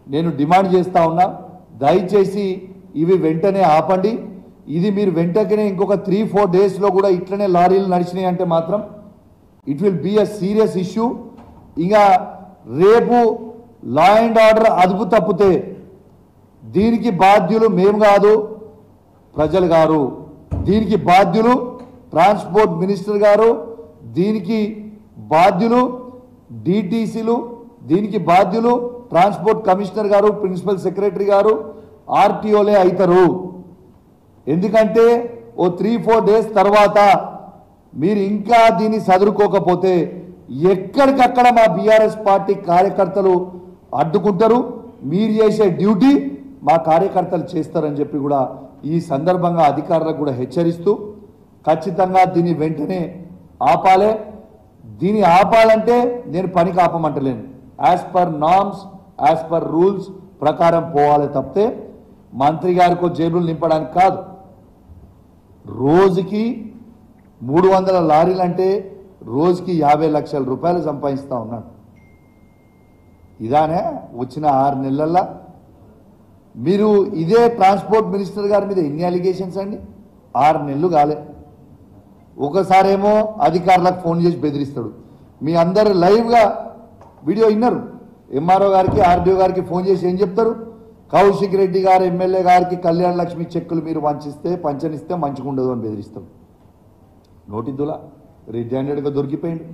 నేను డిమాండ్ చేస్తా ఉన్నా దయచేసి ఇవి వెంటనే ఆపండి ఇది మీరు వెంటనే ఇంకొక త్రీ ఫోర్ డేస్లో కూడా ఇట్లనే లారీలు నడిచినాయి అంటే మాత్రం it will be a serious issue ఇంకా రేపు లా అండ్ ఆర్డర్ అదుపు తప్పితే దీనికి బాధ్యులు మేము కాదు ప్రజలు గారు దీనికి బాధ్యులు ట్రాన్స్పోర్ట్ మినిస్టర్ గారు దీనికి బాధ్యులు డిటిసిలు దీనికి బాధ్యులు ట్రాన్స్పోర్ట్ కమిషనర్ గారు ప్రిన్సిపల్ సెక్రటరీ గారు ఆర్టీఓలే అవుతారు ఎందుకంటే ఓ త్రీ ఫోర్ డేస్ తర్వాత మీరు ఇంకా దీన్ని చదువుకోకపోతే ఎక్కడికక్కడ మా బీఆర్ఎస్ పార్టీ కార్యకర్తలు అడ్డుకుంటారు మీరు చేసే డ్యూటీ మా కార్యకర్తలు చేస్తారని చెప్పి కూడా ఈ సందర్భంగా అధికారులకు కూడా హెచ్చరిస్తూ ఖచ్చితంగా దీన్ని వెంటనే ఆపాలే దీన్ని ఆపాలంటే నేను పనికి ఆపమంటలేను as per norms as per rules ప్రకారం పోవాలి తప్పితే మంత్రి గారికో జేబులు నింపడానికి కాదు రోజుకి మూడు వందల లారీలు అంటే రోజుకి యాభై లక్షల రూపాయలు సంపాదిస్తా ఉన్నాడు ఇదానే వచ్చిన ఆరు నెలల్లో మీరు ఇదే ట్రాన్స్పోర్ట్ మినిస్టర్ గారి మీద ఎన్ని అలిగేషన్స్ అండి ఆరు నెలలు కాలే ఒకసారేమో అధికారులకు ఫోన్ చేసి బెదిరిస్తాడు మీ అందరు లైవ్గా వీడియో విన్నారు ఎంఆర్ఓ గారికి ఆర్డీఓ గారికి ఫోన్ చేసి ఏం చెప్తారు కౌశిక్ రెడ్డి గారు ఎమ్మెల్యే గారికి కళ్యాణ లక్ష్మి చెక్కులు మీరు వంచిస్తే పంచనిస్తే మంచిగా ఉండదు అని బెదిరిస్తాం నోటిద్దులా రెడ్ హ్యాండెడ్గా దొరికిపోయింది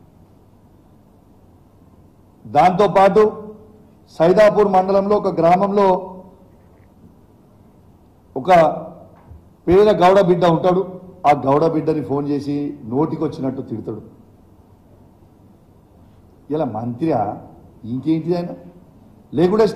దాంతోపాటు సైదాపూర్ మండలంలో ఒక గ్రామంలో ఒక పేద గౌడ బిడ్డ ఉంటాడు ఆ గౌడ బిడ్డని ఫోన్ చేసి నోటికి వచ్చినట్టు తిడతాడు ఇలా మంత్రియా ఇంకేంటిదైనా లేకుంటే